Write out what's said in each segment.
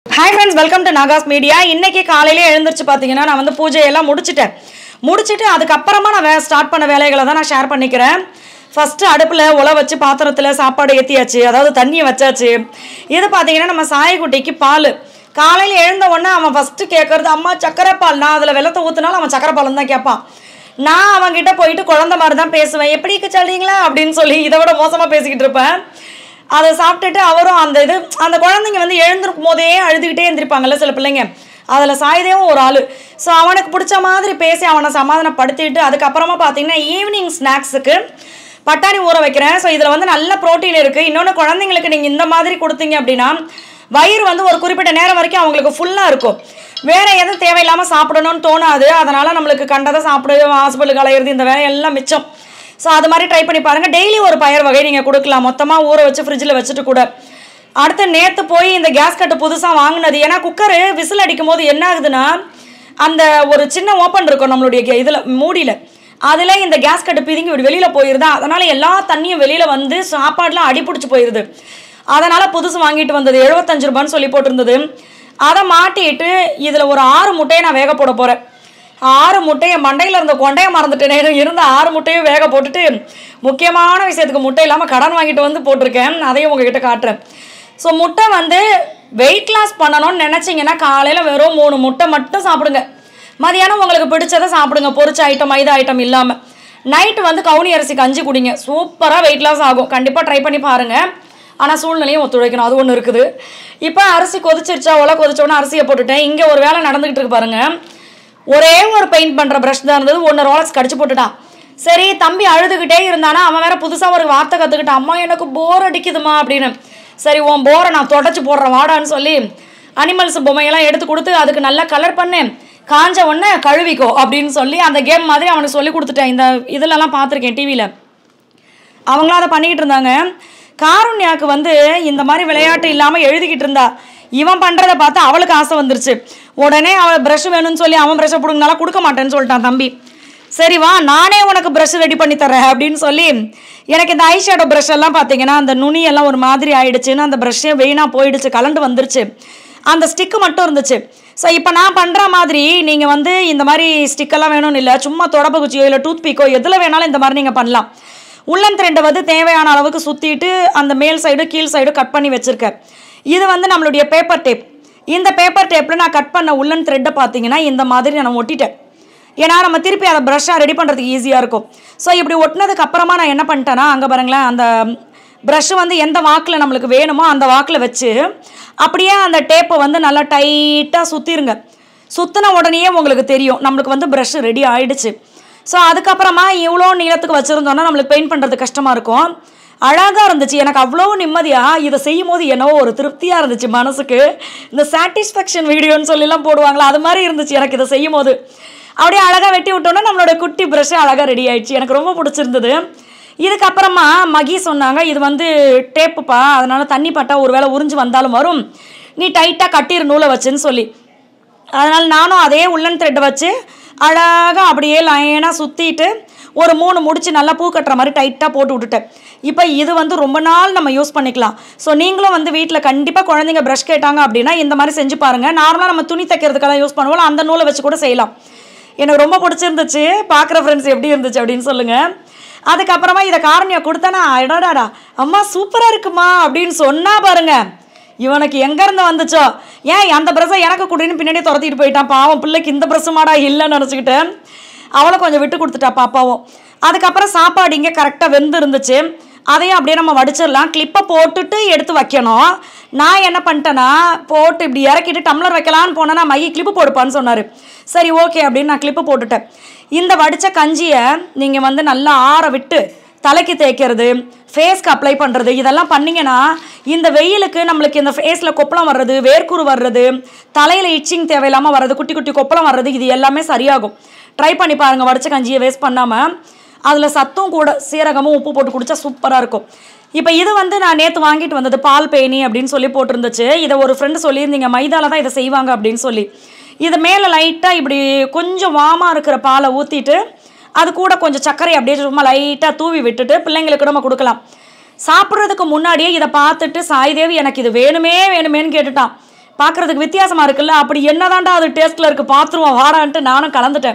hi friends welcome to Naga's media இன்னைக்கு காலையிலே எழுந்திருச்சு பார்த்தீங்கன்னா நான் வந்து பூஜையெல்லாம் முடிச்சிட்டேன் முடிச்சிட்டு அதுக்கப்புறமா நான் வே ஸ்டார்ட் பண்ண வேலைகளை தான் நான் ஷேர் பண்ணிக்கிறேன் ஃபஸ்ட்டு அடுப்பில் உலை வச்சு பாத்திரத்தில் சாப்பாடு ஏற்றியாச்சு அதாவது தண்ணியை வச்சாச்சு இது பார்த்தீங்கன்னா நம்ம சாயக்குட்டிக்கு பால் காலையில் எழுந்த உடனே அவன் ஃபஸ்ட்டு கேட்குறது அம்மா சக்கரை பால் நான் அதில் வெள்ளத்தை ஊற்றினாலும் அவன் சக்கரை பால் தான் கேட்பான் நான் அவன்கிட்ட போயிட்டு குழந்த மாதிரி தான் பேசுவேன் எப்படி சொல்றீங்களா அப்படின்னு சொல்லி இதை விட மோசமாக பேசிக்கிட்டு இருப்பேன் அதை சாப்பிட்டுட்டு அவரும் அந்த இது அந்த குழந்தைங்க வந்து எழுந்திருக்கும் போதே அழுதுகிட்டே எழுந்திருப்பாங்கல்ல சில பிள்ளைங்க அதில் சாயுதேவும் ஒரு ஆள் ஸோ அவனுக்கு பிடிச்ச மாதிரி பேசி அவனை சமாதானப்படுத்திட்டு அதுக்கப்புறமா பார்த்தீங்கன்னா ஈவினிங் ஸ்நாக்ஸுக்கு பட்டாணி ஊற வைக்கிறேன் ஸோ இதில் வந்து நல்ல ப்ரோட்டீன் இருக்குது இன்னொன்று குழந்தைங்களுக்கு நீங்கள் இந்த மாதிரி கொடுத்தீங்க அப்படின்னா வயிறு வந்து ஒரு குறிப்பிட்ட நேரம் வரைக்கும் அவங்களுக்கு ஃபுல்லாக இருக்கும் வேற எதுவும் தேவையில்லாமல் சாப்பிடணும்னு தோணாது அதனால் நம்மளுக்கு கண்டதை சாப்பிடு ஹாஸ்பிட்டலுக்கு அலையிறது இந்த வேலை எல்லாம் மிச்சம் ஸோ அது மாதிரி ட்ரை பண்ணி பாருங்கள் டெய்லி ஒரு பயிர் வகை நீங்கள் கொடுக்கலாம் மொத்தமாக ஊற வச்சு ஃப்ரிட்ஜில் வச்சுட்டு கூட அடுத்து நேற்று போய் இந்த கேஸ் கட்டு புதுசாக வாங்கினது ஏன்னா குக்கரு விசில் அடிக்கும் போது என்ன ஆகுதுன்னா அந்த ஒரு சின்ன ஓப்பன் இருக்கும் நம்மளுடைய இதில் மூடியில் அதில் இந்த கேஸ் கட்டு பிதுங்கி இப்படி வெளியில் போயிருதா அதனால் எல்லா தண்ணியும் வெளியில் வந்து சாப்பாடுலாம் அடிப்பிடிச்சி போயிருது அதனால் புதுசு வாங்கிட்டு வந்தது எழுபத்தஞ்சு ரூபான்னு சொல்லி போட்டிருந்தது அதை மாட்டிட்டு இதில் ஒரு ஆறு முட்டையை நான் வேக போட போகிறேன் ஆறு முட்டையை மண்டையில் இருந்த கொண்டையை மறந்துட்டேனே இருந்த ஆறு முட்டையும் வேக போட்டுட்டு முக்கியமான விஷயத்துக்கு முட்டை இல்லாமல் கடன் வாங்கிட்டு வந்து போட்டிருக்கேன் அதையும் உங்ககிட்ட காட்டுறேன் ஸோ முட்டை வந்து வெயிட் லாஸ் பண்ணணும்னு நினச்சிங்கன்னா காலையில் வெறும் மூணு முட்டை மட்டும் சாப்பிடுங்க மதியானம் உங்களுக்கு பிடிச்சதை சாப்பிடுங்க பொரிச்ச ஐட்டம் மைதா ஐட்டம் இல்லாமல் நைட்டு வந்து கவுனி அரிசி கஞ்சி குடிங்க சூப்பராக வெயிட் லாஸ் ஆகும் கண்டிப்பாக ட்ரை பண்ணி பாருங்கள் ஆனால் சூழ்நிலையும் ஒத்துழைக்கணும் அது ஒன்று இருக்குது இப்போ அரிசி கொதிச்சிருச்சா ஒலை கொதிச்சோன்னா அரிசியை போட்டுட்டேன் இங்கே ஒரு வேலை நடந்துக்கிட்டு இருக்கு பாருங்கள் ஒரே ஒரு பெயிண்ட் பண்ணுற ப்ரஷ் தான் இருந்தது ஒன்று ரோலக்ஸ் கடிச்சு போட்டுட்டான் சரி தம்பி அழுதுகிட்டே இருந்தானா அவன் வேற புதுசாக ஒரு வார்த்தை கற்றுக்கிட்டான் அம்மா எனக்கு போர் அடிக்குதுமா அப்படின்னு சரி உன் போரை நான் தொடச்சி போடுறேன் வாடான்னு சொல்லி அனிமல்ஸ் பொம்மையெல்லாம் எடுத்து கொடுத்து அதுக்கு நல்லா கலர் பண்ணு காஞ்ச உடனே கழுவிக்கோ அப்படின்னு சொல்லி அந்த கேம் மாதிரி அவனுக்கு சொல்லி கொடுத்துட்டேன் இந்த இதிலலாம் பார்த்துருக்கேன் டிவியில் அவங்களும் அதை பண்ணிக்கிட்டு இருந்தாங்க காருண்யாவுக்கு வந்து இந்த மாதிரி விளையாட்டு இல்லாமல் எழுதிக்கிட்டு இருந்தா இவன் பண்ணுறத பார்த்து அவளுக்கு ஆசை வந்துருச்சு உடனே அவள் ப்ரஷ் வேணும்னு சொல்லி அவன் ப்ரஷ்ஷை பிடுங்கினால கொடுக்க மாட்டேன்னு சொல்லிட்டான் தம்பி சரி வா நானே உனக்கு ப்ரஷ் ரெடி பண்ணி தரேன் அப்படின்னு சொல்லி எனக்கு இந்த ஐ ஷேடோ ப்ரஷ் எல்லாம் பார்த்தீங்கன்னா அந்த நுனி எல்லாம் ஒரு மாதிரி ஆயிடுச்சுன்னு அந்த ப்ரஷ்ஷே வெயினாக போயிடுச்சு கலண்டு வந்துருச்சு அந்த ஸ்டிக்கு மட்டும் இருந்துச்சு ஸோ இப்போ நான் பண்ணுற மாதிரி நீங்கள் வந்து இந்த மாதிரி ஸ்டிக்கெல்லாம் வேணும்னு இல்லை சும்மா தொடப்பு குச்சியோ இல்லை டூத் பீக்கோ எதில் வேணாலும் இந்த மாதிரி நீங்கள் பண்ணலாம் உள்ளன் த்ரெண்டை வந்து தேவையான அளவுக்கு சுற்றிட்டு அந்த மேல் சைடு கீழ் சைடு கட் பண்ணி வச்சுருக்கேன் இது வந்து நம்மளுடைய பேப்பர் டேப் இந்த பேப்பர் டேப்பில் நான் கட் பண்ண உள்ளன் த்ரெட்டை பார்த்தீங்கன்னா இந்த மாதிரி நான் ஒட்டிட்டேன் ஏன்னா நம்ம திருப்பி அதை ப்ரஷ்ஷாக ரெடி பண்ணுறதுக்கு ஈஸியாக இருக்கும் ஸோ இப்படி ஒட்டினதுக்கு அப்புறமா நான் என்ன பண்ணிட்டேன்னா அங்கே பாருங்களேன் அந்த ப்ரஷ்ஷு வந்து எந்த வாக்கில் நம்மளுக்கு வேணுமோ அந்த வாக்கில் வச்சு அப்படியே அந்த டேப்பை வந்து நல்லா டைட்டாக சுற்றிருங்க சுற்றின உடனேயே உங்களுக்கு தெரியும் நம்மளுக்கு வந்து ப்ரஷ் ரெடி ஆயிடுச்சு ஸோ அதுக்கப்புறமா இவ்வளோ நீளத்துக்கு வச்சுருந்தோன்னா நம்மளுக்கு பெயிண்ட் பண்ணுறது கஷ்டமாக இருக்கும் அழகாக இருந்துச்சு எனக்கு அவ்வளோ நிம்மதியாக இதை செய்யும் போது என்னவோ ஒரு திருப்தியாக இருந்துச்சு மனசுக்கு இந்த சாட்டிஸ்ஃபேக்ஷன் வீடியோன்னு சொல்லிலாம் போடுவாங்களா அது மாதிரி இருந்துச்சு எனக்கு இதை செய்யும் போது அப்படியே அழகாக வெட்டி விட்டோன்னா நம்மளோட குட்டி ப்ரஷ்ஷு அழகாக ரெடி ஆயிடுச்சு எனக்கு ரொம்ப பிடிச்சிருந்தது இதுக்கப்புறமா மகி சொன்னாங்க இது வந்து டேப்புப்பா அதனால் தண்ணி பட்டா ஒரு வேளை உறிஞ்சு வந்தாலும் வரும் நீ டைட்டாக கட்டிரு நூலை வச்சுன்னு சொல்லி அதனால் நானும் அதே உள்ளன் த்ரெட்டை வச்சு அழகாக அப்படியே லைனாக சுற்றிட்டு ஒரு மூணு முடிச்சு நல்லா பூ கட்டுற மாதிரி டைட்டாக போட்டு விட்டுட்டேன் இப்போ இது வந்து ரொம்ப நாள் நம்ம யூஸ் பண்ணிக்கலாம் ஸோ நீங்களும் வந்து வீட்டில் கண்டிப்பாக குழந்தைங்க ப்ரஷ் கேட்டாங்க அப்படின்னா இந்த மாதிரி செஞ்சு பாருங்கள் நார்மலாக நம்ம துணி தைக்கிறதுக்கெல்லாம் யூஸ் பண்ணுவோம் அந்த நூலை வச்சு கூட செய்யலாம் எனக்கு ரொம்ப பிடிச்சிருந்துச்சு பார்க்குற ஃப்ரெண்ட்ஸ் எப்படி இருந்துச்சு அப்படின்னு சொல்லுங்கள் அதுக்கப்புறமா இதை காரணியா கொடுத்தேனா அடாடாடா அம்மா சூப்பராக இருக்குமா அப்படின்னு சொன்னா பாருங்க இவனுக்கு எங்கேருந்து வந்துச்சோ ஏன் அந்த ப்ரெஸ்ஸை எனக்கு குடின்னு பின்னாடி துரத்திட்டு போயிட்டான் பாவம் பிள்ளைக்கு இந்த ப்ரெஸ்ஸு மாடா இல்லைன்னு நினச்சிக்கிட்டு அவளை கொஞ்சம் விட்டு கொடுத்துட்டா பாப்பாவும் அதுக்கப்புறம் சாப்பாடு இங்கே கரெக்டாக வெந்து இருந்துச்சு அதையும் அப்படியே நம்ம வடிச்சிடலாம் கிளிப்பை போட்டுட்டு எடுத்து வைக்கணும் நான் என்ன பண்ணிட்டேன்னா போட்டு இப்படி இறக்கிட்டு டம்ளர் வைக்கலான்னு போனேன்னா மைய கிளிப்பு போடுப்பான்னு சொன்னார் சரி ஓகே அப்படின்னு நான் கிளிப்பு போட்டுட்டேன் இந்த வடித்த கஞ்சியை நீங்கள் வந்து நல்லா ஆற விட்டு தலைக்கு தேய்க்கிறது ஃபேஸ்க்கு அப்ளை பண்ணுறது இதெல்லாம் பண்ணிங்கன்னா இந்த வெயிலுக்கு நம்மளுக்கு இந்த ஃபேஸில் கொப்பளம் வர்றது வேர்க்குரு வர்றது தலையில் இச்சிங் தேவையில்லாமல் வர்றது குட்டி குட்டி கொப்பளம் வர்றது இது எல்லாமே சரியாகும் ட்ரை பண்ணி பாருங்கள் வடித்த கஞ்சியை வேஸ்ட் பண்ணாமல் அதில் சத்தும் கூட சீரகமும் உப்பு போட்டு குடித்தா சூப்பராக இருக்கும் இப்போ இது வந்து நான் நேற்று வாங்கிட்டு வந்தது பால் பேணி அப்படின்னு சொல்லி போட்டிருந்துச்சு இதை ஒரு ஃப்ரெண்டு சொல்லியிருந்தீங்க மைதால தான் இதை செய்வாங்க அப்படின்னு சொல்லி இது மேலே லைட்டாக இப்படி கொஞ்சம் வாமாக இருக்கிற பாலை ஊற்றிட்டு அது கூட கொஞ்சம் சர்க்கரை அப்படியே சும்மா லைட்டாக தூவி விட்டுட்டு பிள்ளைங்களுக்கு நம்ம கொடுக்கலாம் சாப்பிட்றதுக்கு முன்னாடியே இதை பார்த்துட்டு சாய்தேவி எனக்கு இது வேணுமே வேணுமேன்னு கேட்டுட்டான் பார்க்குறதுக்கு வித்தியாசமாக இருக்குல்ல அப்படி என்னதான்டா அது டேஸ்ட்டில் இருக்குது பார்த்துருவோம் வாடான்ட்டு நானும் கலந்துட்டேன்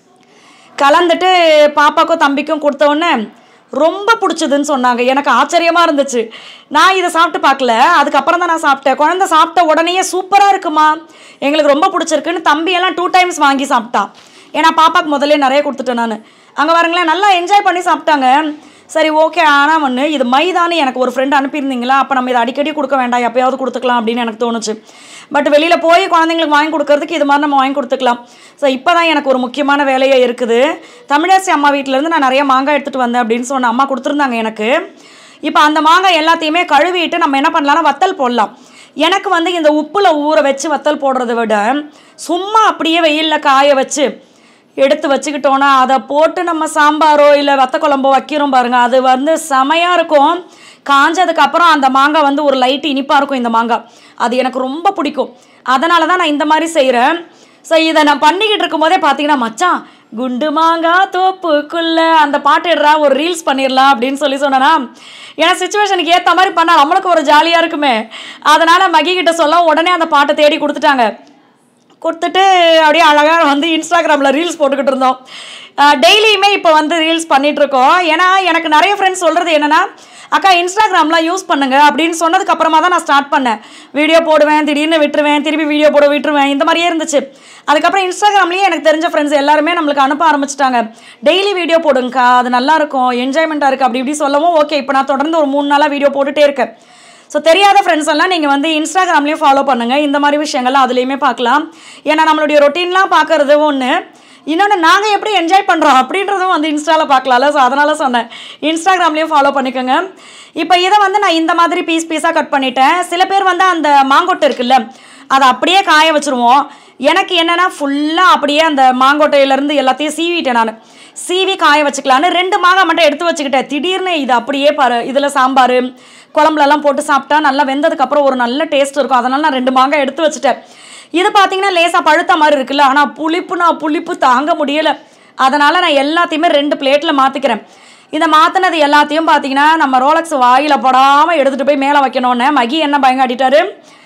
கலந்துட்டு பாப்பாக்கும் தம்பிக்கும் கொடுத்த உடனே ரொம்ப பிடிச்சதுன்னு சொன்னாங்க எனக்கு ஆச்சரியமாக இருந்துச்சு நான் இதை சாப்பிட்டு பார்க்கல அதுக்கப்புறம் தான் நான் சாப்பிட்டேன் குழந்தை சாப்பிட்ட உடனேயே சூப்பராக இருக்குமா எங்களுக்கு ரொம்ப பிடிச்சிருக்குன்னு தம்பியெல்லாம் டூ டைம்ஸ் வாங்கி சாப்பிட்டான் ஏன்னா பாப்பாக்கு முதல்ல நிறைய கொடுத்துட்டேன் நான் அங்கே பாருங்களேன் நல்லா என்ஜாய் பண்ணி சாப்பிட்டாங்க சரி ஓகே ஆனால் ஒன்று இது மைதான்னு எனக்கு ஒரு ஃப்ரெண்ட் அனுப்பியிருந்தீங்களா அப்போ நம்ம இதை அடிக்கடி கொடுக்க வேண்டாம் எப்பயாவது கொடுத்துக்கலாம் அப்படின்னு எனக்கு தோணுச்சு பட் வெளியில் போய் குழந்தைங்களுக்கு வாங்கி கொடுக்கறதுக்கு இது மாதிரி நம்ம வாங்கி கொடுத்துக்கலாம் ஸோ இப்போ தான் எனக்கு ஒரு முக்கியமான வேலையே இருக்குது தமிழரசி அம்மா வீட்டிலேருந்து நான் நிறைய மாங்காய் எடுத்துகிட்டு வந்தேன் அப்படின்னு சொன்ன அம்மா கொடுத்துருந்தாங்க எனக்கு இப்போ அந்த மாங்காய் எல்லாத்தையுமே கழுவிட்டு நம்ம என்ன பண்ணலாம்னா வத்தல் போடலாம் எனக்கு வந்து இந்த உப்பில் ஊற வச்சு வத்தல் போடுறத விட சும்மா அப்படியே வெயிலில் காய வச்சு எடுத்து வச்சுக்கிட்டோன்னா அதை போட்டு நம்ம சாம்பாரோ இல்லை வத்த குழம்போ வைக்கிறோம் பாருங்க அது வந்து செமையாக இருக்கும் காஞ்சதுக்கு அப்புறம் அந்த மாங்காய் வந்து ஒரு லைட் இனிப்பாக இருக்கும் இந்த மாங்காய் அது எனக்கு ரொம்ப பிடிக்கும் அதனால தான் நான் இந்த மாதிரி செய்கிறேன் ஸோ இதை நான் பண்ணிக்கிட்டு இருக்கும்போதே பார்த்தீங்கன்னா மச்சான் குண்டு மாங்காய் தோப்புக்குள்ள அந்த பாட்டு எடுறா ஒரு ரீல்ஸ் பண்ணிடலாம் அப்படின்னு சொல்லி சொன்னேனா ஏன்னா சுச்சுவேஷனுக்கு ஏற்ற மாதிரி பண்ணால் நம்மளுக்கு ஒரு ஜாலியாக இருக்குமே அதனால் மகி கிட்ட சொல்ல உடனே அந்த பாட்டை தேடி கொடுத்துட்டாங்க கொடுத்துட்டு அப்படியே அழகாக வந்து இன்ஸ்டாகிராமில் ரீல்ஸ் போட்டுக்கிட்டு இருந்தோம் டெய்லியுமே இப்போ வந்து ரீல்ஸ் பண்ணிகிட்ருக்கோம் ஏன்னா எனக்கு நிறைய ஃப்ரெண்ட்ஸ் சொல்கிறது என்னென்னா அக்கா இன்ஸ்டாகிராம்லாம் யூஸ் பண்ணுங்க அப்படின்னு சொன்னதுக்கு அப்புறமா தான் நான் ஸ்டார்ட் பண்ணேன் வீடியோ போடுவேன் திடீர்னு விட்டுருவேன் திருப்பி வீடியோ போட விட்டுருவேன் இந்த மாதிரியே இருந்துச்சு அதுக்கப்புறம் இன்ஸ்டாகிராம்லேயே எனக்கு தெரிஞ்ச ஃப்ரெண்ட்ஸ் எல்லாருமே நம்மளுக்கு அனுப்ப ஆரம்பிச்சிட்டாங்க டெய்லி வீடியோ போடுங்கக்கா அது நல்லா இருக்கும் என்ஜாய்மெண்ட்டாக இருக்குது அப்படி இப்படி சொல்லவும் ஓகே இப்போ நான் தொடர்ந்து ஒரு மூணு நாளாக வீடியோ போட்டுகிட்டே இருக்கேன் ஸோ தெரியாத ஃப்ரெண்ட்ஸ் எல்லாம் நீங்கள் வந்து இன்ஸ்டாகிராம்லேயும் ஃபாலோ பண்ணுங்கள் இந்த மாதிரி விஷயங்கள்லாம் அதுலேயுமே பார்க்கலாம் ஏன்னா நம்மளுடைய ரொட்டீன்லாம் பார்க்கறது ஒன்று இன்னொன்று நாங்கள் எப்படி என்ஜாய் பண்ணுறோம் அப்படின்றதும் வந்து இன்ஸ்டாவில் பார்க்கலாம்ல ஸோ அதனால் சொன்னேன் இன்ஸ்டாகிராம்லேயும் ஃபாலோ பண்ணிக்கோங்க இப்போ இதை வந்து நான் இந்த மாதிரி பீஸ் பீஸாக கட் பண்ணிட்டேன் சில பேர் வந்து அந்த மாங்கொட்டை இருக்குல்ல அதை அப்படியே காய வச்சுருவோம் எனக்கு என்னென்னா ஃபுல்லாக அப்படியே அந்த மாங்கொட்டையிலேருந்து எல்லாத்தையும் சீவிட்டேன் நான் சீவி காய வச்சுக்கலான்னு ரெண்டு மாங்காய் மட்டும் எடுத்து வச்சுக்கிட்டேன் திடீர்னு இது அப்படியே பாரு இதில் சாம்பார் குழம்புலலாம் போட்டு சாப்பிட்டா நல்லா வெந்ததுக்கப்புறம் ஒரு நல்ல டேஸ்ட் இருக்கும் அதனால் நான் ரெண்டு மாங்காய் எடுத்து வச்சுட்டேன் இது பார்த்தீங்கன்னா லேசாக பழுத்த மாதிரி இருக்குல்ல ஆனால் புளிப்பு நான் புளிப்பு தாங்க முடியலை அதனால் நான் எல்லாத்தையுமே ரெண்டு பிளேட்டில் மாற்றிக்கிறேன் இதை மாற்றினது எல்லாத்தையும் பார்த்தீங்கன்னா நம்ம ரோலக்ஸ் வாயில் படாமல் எடுத்துகிட்டு போய் மேலே வைக்கணுன்னு மகி என்ன பயங்காட்டிட்டாரு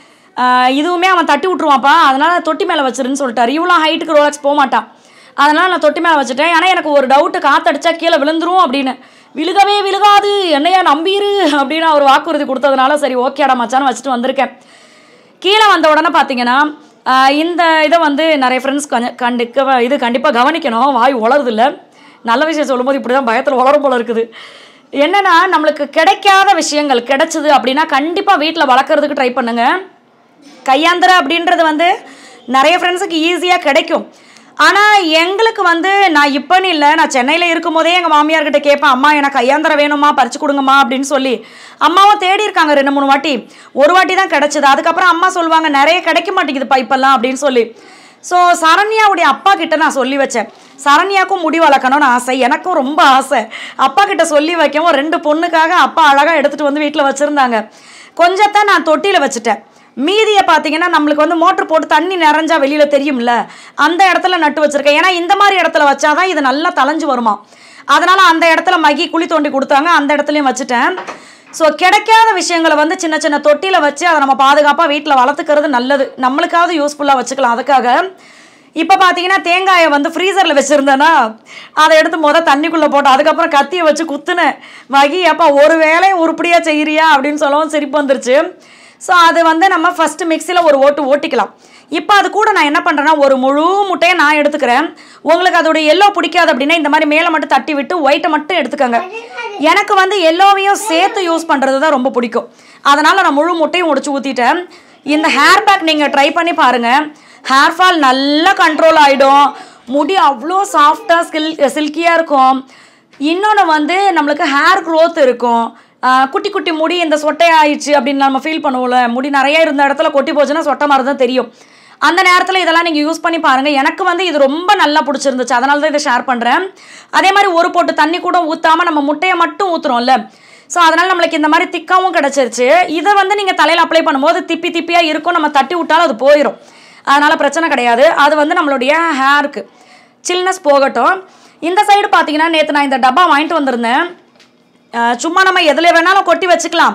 ஆஹ் இதுவுமே அவன் தட்டி விட்ருவான்ப்பா அதனால் தொட்டி மேலே வச்சிருன்னு சொல்லிட்டாரு இவ்வளோ ஹைட்டுக்கு ரோலக்ஸ் போக மாட்டான் அதனால் நான் தொட்டி மேலே வச்சுட்டேன் ஏன்னா எனக்கு ஒரு டவுட்டு காத்தடிச்சா கீழே விழுந்துரும் அப்படின்னு விழுகவே விழுகாது என்னையா நம்பிரு அப்படின்னு அவர் வாக்குறுதி கொடுத்ததுனால சரி ஓகேடா மச்சான்னு வச்சுட்டு வந்திருக்கேன் கீழே வந்த உடனே பார்த்தீங்கன்னா ஆஹ் இந்த இதை வந்து நிறைய ஃப்ரெண்ட்ஸ் கொஞ்சம் கண்டிக்க இது கண்டிப்பாக கவனிக்கணும் வாய் உளருது இல்லை நல்ல விஷயம் சொல்லும்போது இப்படி தான் பயத்தில் உளரும் போல இருக்குது என்னன்னா நம்மளுக்கு கிடைக்காத விஷயங்கள் கிடைச்சது அப்படின்னா கண்டிப்பாக வீட்டில் வளர்க்குறதுக்கு ட்ரை பண்ணுங்கள் கையாந்திர அப்படின்றது வந்து நிறைய ஃப்ரெண்ட்ஸுக்கு ஈஸியாக கிடைக்கும் ஆனால் எங்களுக்கு வந்து நான் இப்போன்னு இல்லை நான் சென்னையில் இருக்கும்போதே எங்கள் மாமியார்கிட்ட கேட்பேன் அம்மா எனக்கு கையாந்திர வேணுமா பறிச்சு கொடுங்கம்மா அப்படின்னு சொல்லி அம்மாவும் தேடி இருக்காங்க ரெண்டு மூணு வாட்டி ஒரு வாட்டி தான் கிடச்சிது அதுக்கப்புறம் அம்மா சொல்லுவாங்க நிறைய கிடைக்க மாட்டேங்குது இப்பெல்லாம் அப்படின்னு சொல்லி ஸோ சரண்யாவுடைய அப்பா கிட்ட நான் சொல்லி வச்சேன் சரண்யாக்கும் முடி வளர்க்கணும்னு ஆசை எனக்கும் ரொம்ப ஆசை அப்பா கிட்ட சொல்லி வைக்கவும் ரெண்டு பொண்ணுக்காக அப்பா அழகாக எடுத்துகிட்டு வந்து வீட்டில் வச்சுருந்தாங்க கொஞ்சத்தை நான் தொட்டியில் வச்சுட்டேன் மீதியை பார்த்தீங்கன்னா நம்மளுக்கு வந்து மோட்ரு போட்டு தண்ணி நிறைஞ்சா வெளியில் தெரியும்ல அந்த இடத்துல நட்டு வச்சுருக்கேன் ஏன்னா இந்த மாதிரி இடத்துல வச்சாதான் இது நல்லா தளைஞ்சு வருமா அதனால் அந்த இடத்துல மகி குழி தோண்டி கொடுத்தாங்க அந்த இடத்துலையும் வச்சுட்டேன் ஸோ கிடைக்காத விஷயங்களை வந்து சின்ன சின்ன தொட்டியில் வச்சு அதை நம்ம பாதுகாப்பாக வீட்டில் வளர்த்துக்கிறது நல்லது நம்மளுக்காவது யூஸ்ஃபுல்லாக வச்சுக்கலாம் அதுக்காக இப்போ பார்த்தீங்கன்னா தேங்காயை வந்து ஃப்ரீசரில் வச்சுருந்தேன்னா அதை எடுத்து முத தண்ணிக்குள்ளே போட்டு அதுக்கப்புறம் கத்தியை வச்சு குத்துனேன் மகி அப்பா ஒரு வேலையை உருப்படியாக செய்கிறியா அப்படின்னு சொல்லவும் சிரிப்பு வந்துருச்சு ஸோ அது வந்து நம்ம ஃபஸ்ட்டு மிக்சியில் ஒரு ஓட்டு ஓட்டிக்கலாம் இப்போ அது கூட நான் என்ன பண்ணுறேன்னா ஒரு முழு முட்டையை நான் எடுத்துக்கிறேன் உங்களுக்கு அதோட எல்லோ பிடிக்காது அப்படின்னா இந்த மாதிரி மேலே மட்டும் தட்டி விட்டு ஒயிட்டை மட்டும் எடுத்துக்கோங்க எனக்கு வந்து எல்லோவையும் சேர்த்து யூஸ் பண்ணுறது தான் ரொம்ப பிடிக்கும் அதனால் நான் முழு முட்டையும் உடைச்சு ஊற்றிட்டேன் இந்த ஹேர் பேக் நீங்கள் ட்ரை பண்ணி பாருங்கள் ஹேர் ஃபால் நல்லா கண்ட்ரோல் ஆகிடும் முடி அவ்வளோ சாஃப்டாக ஸ்கில் சில்கியாக இருக்கும் இன்னொன்று வந்து நம்மளுக்கு ஹேர் க்ரோத் இருக்கும் ஆஹ் குட்டி குட்டி முடி இந்த சொட்டை ஆயிடுச்சு அப்படின்னு நம்ம ஃபீல் பண்ணுவோம்ல முடி நிறைய இருந்த இடத்துல கொட்டி போச்சுன்னா சொட்டை மாதிரி தான் தெரியும் அந்த நேரத்தில் இதெல்லாம் நீங்கள் யூஸ் பண்ணி பாருங்கள் எனக்கு வந்து இது ரொம்ப நல்லா பிடிச்சிருந்துச்சு அதனால தான் இதை ஷேர் பண்ணுறேன் அதே மாதிரி ஒரு போட்டு தண்ணி கூட ஊற்றாமல் நம்ம முட்டையை மட்டும் ஊற்றுறோம்ல ஸோ அதனால் நம்மளுக்கு இந்த மாதிரி திக்காவும் கிடச்சிருச்சு இதை வந்து நீங்கள் தலையில் அப்ளை பண்ணும்போது திப்பி திப்பியாக இருக்கும் நம்ம தட்டி விட்டாலும் அது போயிடும் அதனால் பிரச்சனை கிடையாது அது வந்து நம்மளுடைய ஹேருக்கு சில்னஸ் போகட்டும் இந்த சைடு பார்த்தீங்கன்னா நேற்று நான் இந்த டப்பா வாங்கிட்டு வந்திருந்தேன் அஹ் சும்மா நம்ம எதில் வேணாலும் கொட்டி வச்சுக்கலாம்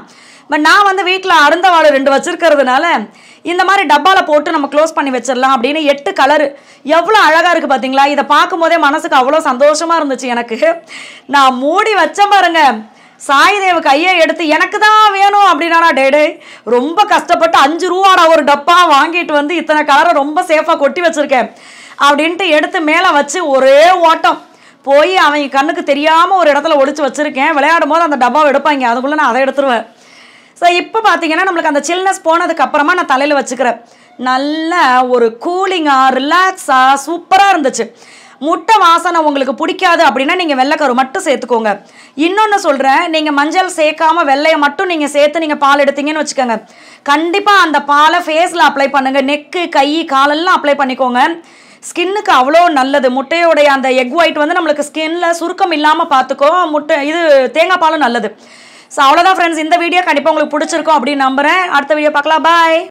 பட் நான் வந்து வீட்டில் அருந்த வாழை ரெண்டு வச்சிருக்கிறதுனால இந்த மாதிரி டப்பாவில் போட்டு நம்ம க்ளோஸ் பண்ணி வச்சிடலாம் அப்படின்னு எட்டு கலரு எவ்வளோ அழகாக இருக்குது பார்த்தீங்களா இதை பார்க்கும்போதே மனசுக்கு அவ்வளோ சந்தோஷமாக இருந்துச்சு எனக்கு நான் மூடி வச்சேன் பாருங்க சாய்தேவ கையை எடுத்து எனக்கு தான் வேணும் அப்படின்னா டே டே ரொம்ப கஷ்டப்பட்டு அஞ்சு ரூபாடா ஒரு டப்பா வாங்கிட்டு வந்து இத்தனை கலரை ரொம்ப சேஃபாக கொட்டி வச்சிருக்கேன் அப்படின்ட்டு எடுத்து மேலே வச்சு ஒரே ஓட்டம் போய் அவங்க கண்ணுக்கு தெரியாமல் ஒரு இடத்துல ஒளிச்சு வச்சிருக்கேன் விளையாடும் போது அந்த டப்பாவை எடுப்பாங்க அதுக்குள்ளே நான் அதை எடுத்துருவேன் ஸோ இப்போ பார்த்தீங்கன்னா நம்மளுக்கு அந்த சில்னஸ் போனதுக்கு அப்புறமா நான் தலையில் வச்சுக்கிறேன் நல்ல ஒரு கூலிங்காக ரிலாக்ஸாக சூப்பராக இருந்துச்சு முட்டை வாசனை உங்களுக்கு பிடிக்காது அப்படின்னா நீங்கள் வெள்ளைக்கரு மட்டும் சேர்த்துக்கோங்க இன்னொன்று சொல்கிறேன் நீங்கள் மஞ்சள் சேர்க்காம வெள்ளையை மட்டும் நீங்கள் சேர்த்து நீங்கள் பால் எடுத்தீங்கன்னு வச்சுக்கோங்க கண்டிப்பாக அந்த பாலை ஃபேஸில் அப்ளை பண்ணுங்கள் நெக்கு கை காலெல்லாம் அப்ளை பண்ணிக்கோங்க ஸ்கின்னுக்கு அவ்வளோ நல்லது முட்டையோடைய அந்த எக் ஒயிட் வந்து நம்மளுக்கு ஸ்கின்ல சுருக்கம் இல்லாமல் பார்த்துக்கோ முட்டை இது தேங்காய் பாலும் நல்லது ஸோ அவ்வளோதான் ஃப்ரெண்ட்ஸ் இந்த வீடியோ கண்டிப்பாக உங்களுக்கு பிடிச்சிருக்கும் அப்படின்னு நம்புகிறேன் அடுத்த வீடியோ பார்க்கலாம் பாய்